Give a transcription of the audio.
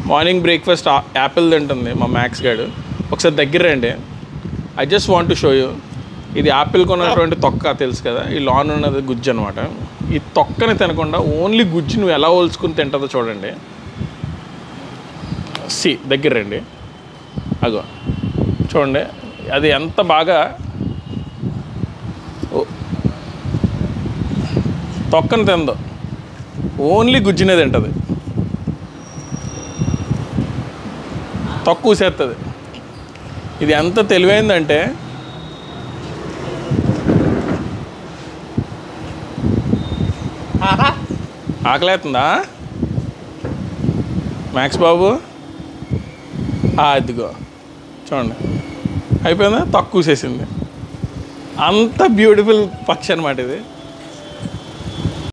morning breakfast Apple తింటుంది మా max గాడు ఒకసారి దగ్గర రండి I just want to show you ఇది యాపిల్ కొన్నటువంటి తొక్క తెలుసు కదా ఈ లాన్ ఉన్నది గుజ్జు అనమాట ఈ తొక్కని తినకుండా ఓన్లీ గుజ్జు నువ్వు ఎలా పోల్చుకుని తింటుందో చూడండి సి దగ్గర రండి అగో చూడండి అది ఎంత బాగా ఓ- తొక్కని తిందో ఓన్లీ గుజ్జునే తింటుంది తక్కువ చేస్తుంది ఇది ఎంత తెలివైందంటే ఆకలేస్తుందా మ్యాక్స్ బాబు ఆ, అదిగో చూడండి అయిపోయిందా తక్కువ చేసింది అంత బ్యూటిఫుల్ పక్షి అనమాట ఇది